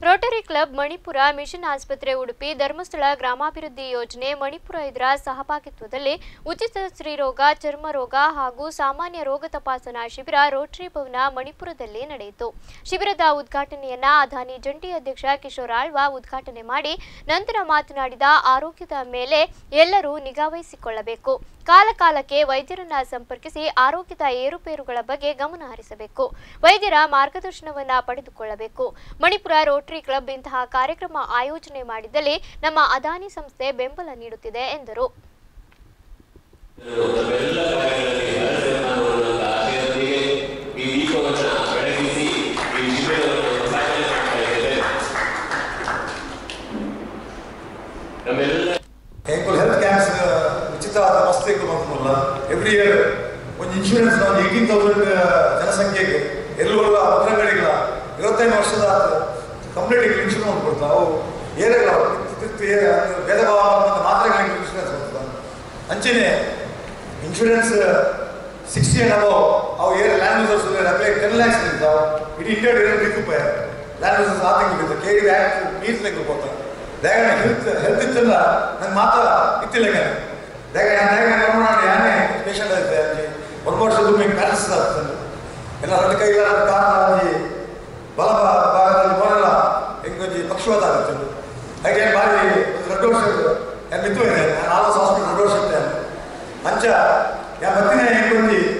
Rotary club Manipur mission ಆಸ್ಪತ್ರೆ ಉಡುಪಿ ಧರ್ಮಸ್ಥಳ ಗ್ರಾಮಾಭಿವೃದ್ಧಿ ಯೋಜನೆ ಮಣಿಪುರ ಇದರ ಸಹಭಾಗಿತ್ವದಲ್ಲಿ ಉಚಿತ ಸ್ತ್ರೀರೋಗ ಚರ್ಮ ರೋಗ ಹಾಗೂ ಸಾಮಾನ್ಯ ರೋಗ ತಪಾಸಣಾ ಶಿಬಿರ ರೋಟರಿ ಭವನ ಮಣಿಪುರದಲ್ಲಿ ನಡೆಯಿತು ಶಿಬಿರದ ಉದ್ಘಾಟನೆಯನ್ನ ಅದಾನಿ ಜಂಟಿ ಅಧ್ಯಕ್ಷ ಕಿಶೋರ್ ಆಳ್ವ ಉದ್ಘಾಟನೆ ಮಾಡಿ ನಂತರ ಮಾತನಾಡಿದ ಆರೋಗ್ಯದ ಮೇಲೆ ಎಲ್ಲರೂ ನಿಗಾವಹಿಸಿಕೊಳ್ಳಬೇಕು ಕಾಲಕಾಲಕ್ಕೆ ವೈದ್ಯರನ್ನ ಸಂಪರ್ಕಿಸಿ ಆರೋಗ್ಯದ ಏರುಪೇರುಗಳ ಬಗ್ಗೆ ಗಮನ ಹರಿಸಬೇಕು ವೈದ್ಯರ ಮಾರ್ಗದರ್ಶನವನ್ನ ಪಡೆದುಕೊಳ್ಳಬೇಕು ಮಣಿಪುರ ರೋಟರಿ ಕ್ಲಬ್ ಇಂತಹ ಕಾರ್ಯಕ್ರಮ ಆಯೋಜನೆ ಮಾಡಿದ್ದಲ್ಲಿ ನಮ್ಮ ಅದಾನಿ ಸಂಸ್ಥೆ ಬೆಂಬಲ ನೀಡುತ್ತಿದೆ ಎಂದರು ನಮ್ಮೆಲ್ಲ ಕಾರ್ಯಗಳಲ್ಲಿ ಹರಸೆನ್ನಾಗುವಂತಹ ಆಶಯದೊಂದಿಗೆ ಈ ದೀಪವನ್ನು ಬೆಳಗಿಸಿ ಈ ಶಿಬಿರವನ್ನು ಸಾಧನೆ ಮಾಡ್ತಾ ಇದ್ದೇವೆ ನಮ್ಮೆಲ್ಲ ಹೆಂಗ್ ಹೆಲ್ತ್ ಕ್ಯಾಂಪ್ಸ್ ಉಚಿತವಾದ ಮಸ್ತಿಗೆ ಬಂದಲ್ಲ ಎವ್ರಿ ಇಯರ್ ಒಂದು ಇನ್ಶೂರೆನ್ಸ್ ಒಂದು ಏಯ್ಟೀನ್ ತೌಸಂಡ್ ಜನಸಂಖ್ಯೆಗೆ ಎಲ್ಲರೂ ಭದ್ರಂಗಡಿಗಳ ಇವತ್ತೈದು ವರ್ಷದ ಕಂಪ್ಲೀಟ್ ಇನ್ಶೂರೆನ್ಸ್ ಒಂದು ಕೊಡ್ತಾವೆ ಅವು ಏರಿಯಲ್ಲ ಭೇದ ಭಾವ ಮಾತ್ರೆಗಳಿಗೆ ಇನ್ಶೂರೆನ್ಸ್ ಬರ್ತದೆ ಅಂಚೆನೆ ಇನ್ಶೂರೆನ್ಸ್ ಸಿಕ್ಸ್ಟಿ ಅಂಡ್ ಅಬೋ ಅವು air land users apply ten lakhs ನಿಂತಾವೆ ಇಡೀ ಇಂಡಿಯಾ ಇರೋ ರೂಪಾಯಿ ಲ್ಯಾಂಡ್ ಯೂಸರ್ಸ್ ಆ ತಿಂಗಳು ಬಿತ್ತು ಕೆ ಡಿ ಆ್ಯಕ್ಟ್ ನೀರು ತೆಗೆದು ಹೋಗ್ತಾರೆ ದೇಗ ಹೆಲ್ತ್ ಹೆಲ್ತ್ ಇತ್ತಲ್ಲ ನಂಗೆ ಮಾತ್ರ ಇತ್ತಿಲ್ಲ ದೇಗ ದೇಗ ಮಾಡಿ ಯಾನೇ ಪೇಷಂಟ್ ಐತೆ ಅಲ್ಲಿ ಒಂದು ವರ್ಷದ ನಿಮಗೆ ಬ್ಯಾಲೆನ್ಸ್ ಆಗ್ತದೆ ಎಲ್ಲ ಎರಡು ಕೈಗಳ ಕಾರಣ ಅಲ್ಲಿ ಬಲ ಭಾ- ಭಾಗದಲ್ಲಿ ಬೋನೆಲ್ಲ ಹೆಂಗೊಂಜಿ ಪಕ್ಷವಾತ ಆಗುತ್ತೆ ಹಾಗೆ ಬಾರಿ ದೊಡ್ಡ ವರ್ಷ ಮಿತ್ತು ಇದೆ ನಾನು ಆಲೋಸ್ ಹಾಸ್ಪಿಟಲ್ ದೊಡ್ಡ ವರ್ಷ ಇದ್ದೆ ಅಂಚ ಯಾ ಬರ್ತೀನಿ ಹೆಂಗೊಂಜಿ